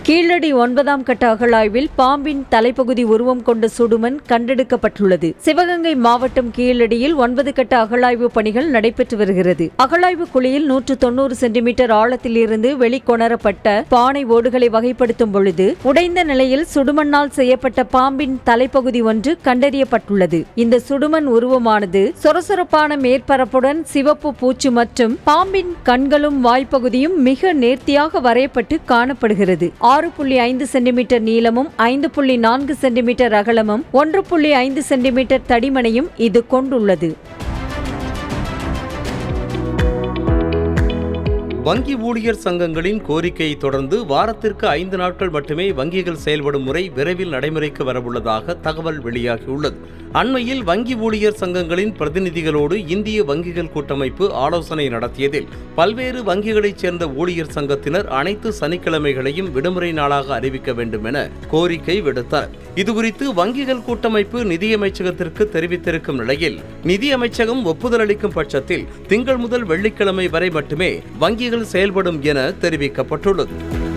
கீழடி ஒன்பதாம் கட்ட அகழாய்வில் பாம்பின் தலைப்பகுதி உருவம் கொண்ட சுடுமண் கண்டெடுக்கப்பட்டுள்ளது சிவகங்கை மாவட்டம் கீழடியில் ஒன்பது கட்ட அகழாய்வு பணிகள் நடைபெற்று வருகிறது அகழாய்வு குழியில் நூற்று தொண்ணூறு சென்டிமீட்டர் ஆழத்திலிருந்து வெளிக்கொணரப்பட்ட பானை ஓடுகளை வகைப்படுத்தும் பொழுது உடைந்த நிலையில் சுடுமண்ணால் செய்யப்பட்ட பாம்பின் தலைப்பகுதி ஒன்று கண்டறியப்பட்டுள்ளது இந்த சுடுமண் உருவமானது சொரசொரப்பான மேற்பரப்புடன் சிவப்பு பூச்சு மற்றும் பாம்பின் கண்களும் வாய்ப்பகுதியும் மிக நேர்த்தியாக வரையப்பட்டு காணப்படுகிறது ஆறு புள்ளி ஐந்து சென்டிமீட்டர் நீளமும் ஐந்து புள்ளி நான்கு சென்டிமீட்டர் அகலமும் ஒன்று புள்ளி ஐந்து சென்டிமீட்டர் தடிமனையும் இது கொண்டுள்ளது வங்கி ஊழியர் சங்கங்களின் கோரிக்கையை தொடர்ந்து வாரத்திற்கு ஐந்து நாட்கள் மட்டுமே வங்கிகள் செயல்படும் முறை விரைவில் நடைமுறைக்கு வரவுள்ளதாக தகவல் வெளியாகியுள்ளது அண்மையில் வங்கி ஊழியர் சங்கங்களின் பிரதிநிதிகளோடு இந்திய வங்கிகள் கூட்டமைப்பு ஆலோசனை நடத்தியதில் பல்வேறு வங்கிகளைச் சேர்ந்த ஊழியர் சங்கத்தினர் அனைத்து சனிக்கிழமைகளையும் விடுமுறை நாளாக அறிவிக்க வேண்டும் என கோரிக்கை விடுத்தனர் இதுகுறித்து வங்கிகள் கூட்டமைப்பு நிதியமைச்சகத்திற்கு தெரிவித்திருக்கும் நிலையில் நிதியமைச்சகம் ஒப்புதல் அளிக்கும் பட்சத்தில் திங்கள் முதல் வெள்ளிக்கிழமை வரை மட்டுமே வங்கிகள் செயல்படும் என தெரிவிக்கப்பட்டுள்ளது